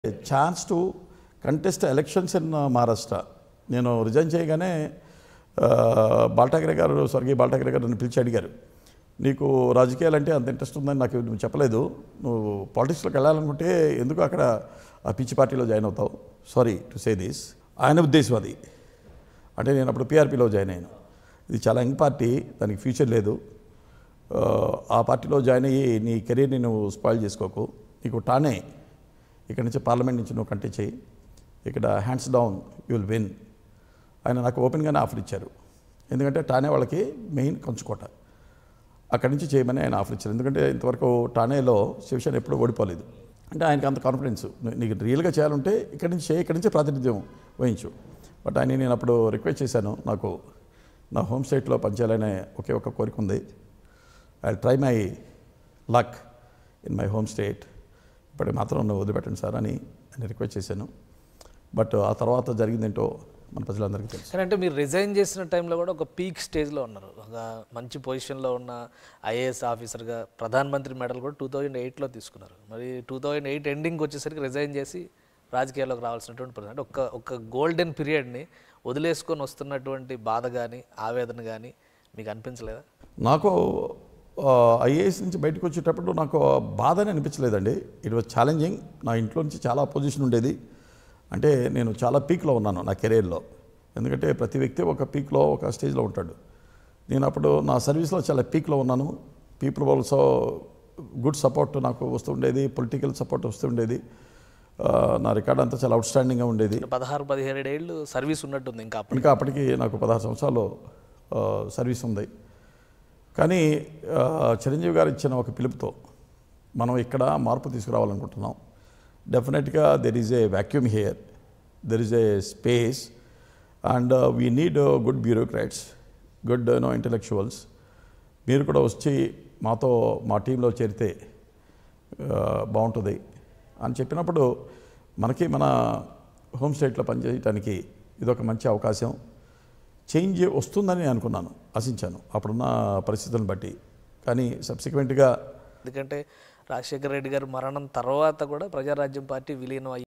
chance to contest elections in Maharashtra నేను resign చేయగానే ఆ, బాల్టాకరే గారు స్వర్గీయ బాల్టాకరే గారు నన్ను పిలిచి అడిగారు నీకు రాజకీయాలు అంటే అంత ఇంట్రెస్ట్ ఉందని నాకు నువ్వు చెప్పలేదు నువ్వు పాలిటిక్స్లోకి వెళ్ళాలనుకుంటే ఎందుకు అక్కడ ఆ పిచ్చి పార్టీలో జాయిన్ అవుతావు సారీ టు సే దిస్ ఆయన ఉద్దేశం అది అంటే నేను అప్పుడు పీఆర్పీలో జాయిన్ అయ్యాను ఇది చాలా యంగ్ పార్టీ దానికి ఫ్యూచర్ లేదు ఆ, ఆ పార్టీలో జాయిన్ అయ్యి నీ కెరీర్ని నువ్వు స్పాయిల్ చేసుకోకు నీకు టానే ఇక్కడ నుంచి పార్లమెంట్ నుంచి నువ్వు కంటే చేయి ఇక్కడ hands down you will win ఆయన నాకు ఓపెన్గానే ఆఫర్ ఇచ్చారు ఎందుకంటే టానే వాళ్ళకి మెయిన్ కంచుకోట అక్కడి నుంచి చేయమని ఆయన ఆఫర్ ఇచ్చారు ఎందుకంటే ఇంతవరకు టానేలో శివసేన ఎప్పుడూ ఓడిపోలేదు అంటే ఆయనకి అంత కాన్ఫిడెన్స్ నీ- నీకు రియల్గా చేయాలంటే ఇక్కడి నుంచి చేయి ఇక్కడి నుంచి ప్రాతినిధ్యం వహించు బట్ ఆయన నేను అప్పుడు రిక్వెస్ట్ చేశాను నాకు నా హోమ్ స్టేట్లో పనిచేయాలనే ఒకే ఒక కోరిక ఉంది I try my luck in my home state ఇప్పటికి మాత్రం నువ్వు వదిలిపెట్టండి సార్ అని నేను రిక్వెస్ట్ చేశాను బట్ ఆ తర్వాత జరిగిందేంటో మన ప్రజలందరికీ తెలుసు కానీ అంటే మీరు రిజైన్ చేసిన టైంలో కూడా ఒక పీక్ స్టేజ్లో ఉన్నారు ఒక మంచి పొజిషన్లో ఉన్న ఐఏఎస్ ఆఫీసర్గా ప్రధానమంత్రి మెడల్ కూడా టూ థౌజండ్ ఎయిట్లో తీసుకున్నారు మరి టూ థౌజండ్ ఎయిట్ ఎండింగ్ వచ్చేసరికి రిజైన్ చేసి రాజకీయాల్లోకి రావాల్సినటువంటి పరిస్థితి అంటే ఒక ఒక గోల్డెన్ పీరియడ్ని వదిలేసుకొని వస్తున్నటువంటి బాధ కానీ ఆవేదన కానీ మీకు అనిపించలేదా నాకు ఐఏఎస్ నుంచి బయటకు వచ్చేటప్పుడు నాకు బాధనే అనిపించలేదండి ఇట్ వాజ్ ఛాలెంజింగ్ నా ఇంట్లో నుంచి చాలా అపోజిషన్ ఉండేది అంటే నేను చాలా పీక్లో ఉన్నాను నా కెరీర్లో ఎందుకంటే ప్రతి వ్యక్తి ఒక పీక్లో ఒక స్టేజ్లో ఉంటాడు నేను అప్పుడు నా సర్వీస్లో చాలా పీక్లో ఉన్నాను పీపుల్ ఆల్సో గుడ్ సపోర్ట్ నాకు వస్తుండేది పొలిటికల్ సపోర్ట్ వస్తుండేది ఆ, నా రికార్డ్ అంతా చాలా అవుట్స్టాండింగ్గా ఉండేది పదహారు పదిహేడు ఏళ్ళు సర్వీస్ ఉన్నట్టుంది ఇంకా అప్పుడు ఇంకా అప్పటికి నాకు పదహారు సంవత్సరాలు ఆ, సర్వీస్ ఉంది కానీ ఆ, చిరంజీవి గారు ఇచ్చిన ఒక పిలుపుతో మనం ఇక్కడ మార్పు తీసుకురావాలనుకుంటున్నాం డెఫినెట్గా there is a vacuum here there is a space and we need good bureaucrats good no intellectuals మీరు కూడా వచ్చి మాతో మా టీంలో చేరితే ఆ, బాగుంటుంది అని చెప్పినప్పుడు మనకి మన హోమ్ స్టేట్లో పనిచేయటానికి ఇదొక మంచి అవకాశం చేంజ్ వస్తుందని నేను అనుకున్నాను ఆశించాను అప్పుడున్న పరిస్థితులను బట్టి కానీ సబ్సిక్వెంట్గా ఎందుకంటే రాజశేఖర రెడ్డి గారి మరణం తర్వాత కూడా ప్రజారాజ్యం పార్టీ విలీనం అయ్యి